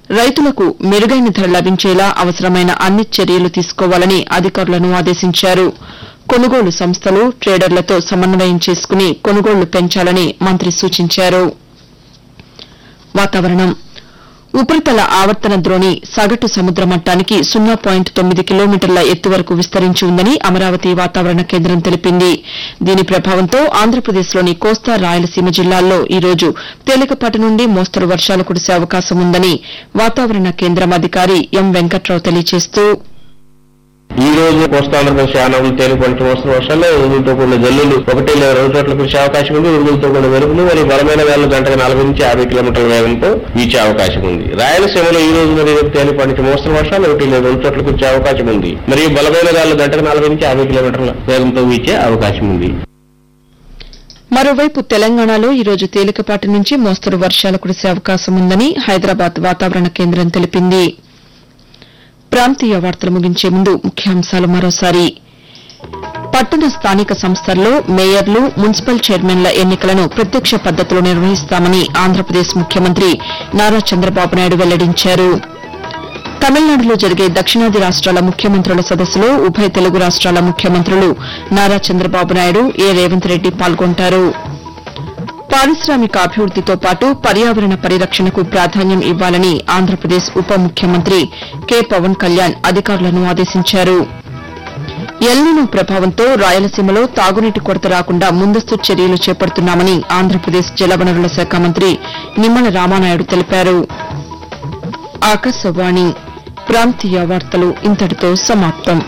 రైతులకు మెరుగైన ధర లభించేలా అవసరమైన అన్ని చర్యలు తీసుకోవాలని అధికారులను ఆదేశించారు కొనుగోలు సంస్థలు ట్రేడర్లతో సమన్వయం చేసుకుని కొనుగోళ్లు పెంచాలని మంత్రి సూచించారు వాతావరణం ఉపరితల ఆవర్తన ద్రోణి సగటు సముద్ర మట్టానికి సున్నా పాయింట్ తొమ్మిది కిలోమీటర్ల ఎత్తు వరకు విస్తరించి ఉందని అమరావతి వాతావరణ కేంద్రం తెలిపింది దీని ప్రభావంతో ఆంధ్రప్రదేశ్లోని కోస్తా రాయలసీమ జిల్లాల్లో ఈ రోజు తేలికపాటి నుండి మోస్తరు వర్షాలు కురిసే అవకాశం ఉందని వాతావరణ కేంద్రం అధికారి ఎం వెంకట్రావు తెలియజేస్తూ ఈ రోజు కోస్తాంధ్రప్రదేశ్ యానాములు తేలిపంటి మోస్తరు వర్షాలు ఉరుములతో కూడిన జల్లులు ఒకటి లేదా రెండు చోట్ల కురిసే అవకాశం ఉంది ఉరుములతో కూడిన మెరుపులు మరియు బలమైన వేళ్లు గంటకు నలభై నుంచి యాభై కిలోమీటర్ల వేగంతో వీచే అవకాశం ఉంది రాయలసీమలో ఈ రోజు మరియు రేపు తేలిపంటి మోస్తరు వర్షాలు ఒకటి లేదా రెండు చోట్ల కురిసే అవకాశం ఉంది మరియు బలమైన వేళ్లు గంటకు నలభై నుంచి యాభై కిలోమీటర్ల వేగంతో వీచే అవకాశం ఉంది మరోవైపు తెలంగాణలో ఈ రోజు తేలికపాటి నుంచి మోస్తరు వర్షాలు కురిసే అవకాశం ఉందని హైదరాబాద్ వాతావరణ కేంద్రం తెలిపింది ప్రాంతీయ వార్తలు ముగించే ముందు ముఖ్యాంశాలు మరోసారి పట్టణ స్థానిక సంస్థల్లో మేయర్లు మున్సిపల్ చైర్మన్ల ఎన్నికలను ప్రత్యక్ష పద్దతిలో నిర్వహిస్తామని ఆంధ్రప్రదేశ్ ముఖ్యమంత్రి నారా చంద్రబాబు నాయుడు వెల్లడించారు తమిళనాడులో జరిగే దక్షిణాది రాష్ట్రాల ముఖ్యమంత్రుల సదస్సులో ఉభయ తెలుగు రాష్ట్రాల ముఖ్యమంత్రులు నారా చంద్రబాబు నాయుడు ఏ రేవంత్ రెడ్డి పాల్గొంటారు పారిశ్రామిక అభివృద్దితో పాటు పర్యావరణ పరిరక్షణకు ప్రాధాన్యం ఇవ్వాలని ఆంధ్రప్రదేశ్ ఉప ముఖ్యమంత్రి కె పవన్ కళ్యాణ్ అధికారులను ఆదేశించారు ఎల్నినో ప్రభావంతో రాయలసీమలో తాగునీటి కొరత రాకుండా ముందస్తు చర్యలు చేపడుతున్నామని ఆంధ్రప్రదేశ్ జలవనరుల శాఖ మంత్రి నిమ్మల రామానాయుడు తెలిపారు ఆకాశవాణి ప్రాంతీయ వార్తలు ఇంతటితో సమాప్తం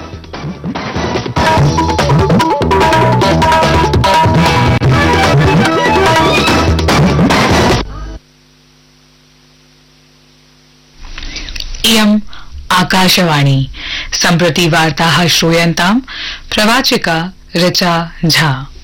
इयम् आकाशवाणी सम्प्रति वार्ताः श्रूयन्ताम् प्रवाचिका ऋचा झा